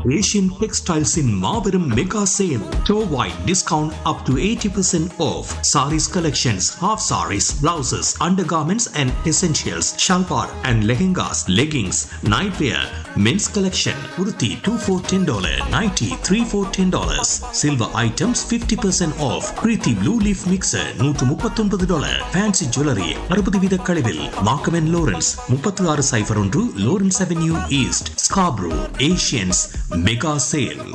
Asian டெக்ஸ்டைல்ஸின் மாபெரும் mega sale டோவாய் discount up to eighty percent off saris collections half saris blouses under garments and essentials salwar and lehengas leggings night wear men's collection உருத்தி two four ten dollar ninety three four ten dollars silver items fifty percent off Preethi blue leaf mixer நூற்று முப்பத்தொன்பது dollar fancy jewellery அறுபது வீத கழிவில் மார்க்கமென் Lawrence முப்பத்தி ஆறு cipher ஒன்று Lawrence avenue east Scarborough Asians mega sale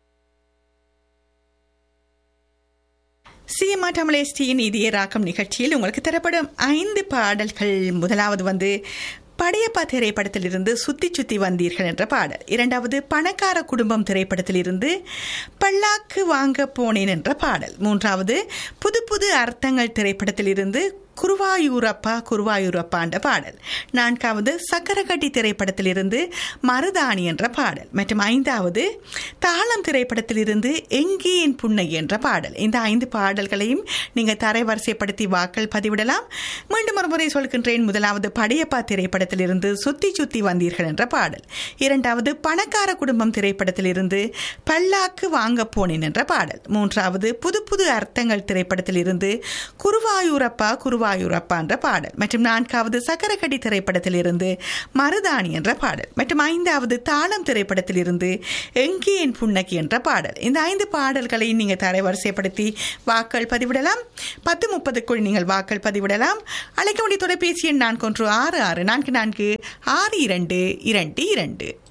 சிஎம்ஆ தமிழேஸ்டியின் இதய ராக்கம் நிகழ்ச்சியில் உங்களுக்கு தரப்படும் ஐந்து பாடல்கள் முதலாவது வந்து படையப்பா திரைப்படத்திலிருந்து சுத்தி சுத்தி வந்தீர்கள் என்ற பாடல் இரண்டாவது பணக்கார குடும்பம் திரைப்படத்திலிருந்து பல்லாக்கு வாங்க போனேன் என்ற பாடல் மூன்றாவது புது புது அர்த்தங்கள் திரைப்படத்திலிருந்து குருவாயூரப்பா குருவாயூரப்பா என்ற பாடல் நான்காவது சக்கரக்கட்டி திரைப்படத்திலிருந்து மருதாணி என்ற பாடல் மற்றும் ஐந்தாவது தாளம் திரைப்படத்திலிருந்து எங்கே என் புன்னை என்ற பாடல் இந்த ஐந்து பாடல்களையும் நீங்கள் தரைவரிசைப்படுத்தி வாக்கள் பதிவிடலாம் மீண்டும் ஒரு முறை சொல்கின்றேன் முதலாவது படையப்பா திரைப்படத்திலிருந்து சுத்தி சுத்தி வந்தீர்கள் என்ற பாடல் இரண்டாவது பணக்கார குடும்பம் திரைப்படத்திலிருந்து பல்லாக்கு வாங்க போனேன் என்ற பாடல் மூன்றாவது புது புது அர்த்தங்கள் திரைப்படத்திலிருந்து குருவாயூரப்பா குருவாயூரப்பா என்ற பாடல் மற்றும் நான்காவது சக்கரக்கடி திரைப்படத்திலிருந்து மருதாணி என்ற பாடல் மற்றும் ஐந்தாவது தாளம் திரைப்படத்திலிருந்து எங்கே என் புன்னகி என்ற பாடல் இந்த ஐந்து பாடல்களை நீங்கள் தரைவரிசைப்படுத்தி வாக்கள் பதிவிடலாம் பத்து முப்பதுக்குள் நீங்கள் வாக்கள் பதிவிடலாம் அழைக்க வேண்டிய தொலைபேசி எண் நான்கு ஒன்று ஆறு ஆறு நான்கு நான்கு ஆறு இரண்டு இரண்டு இரண்டு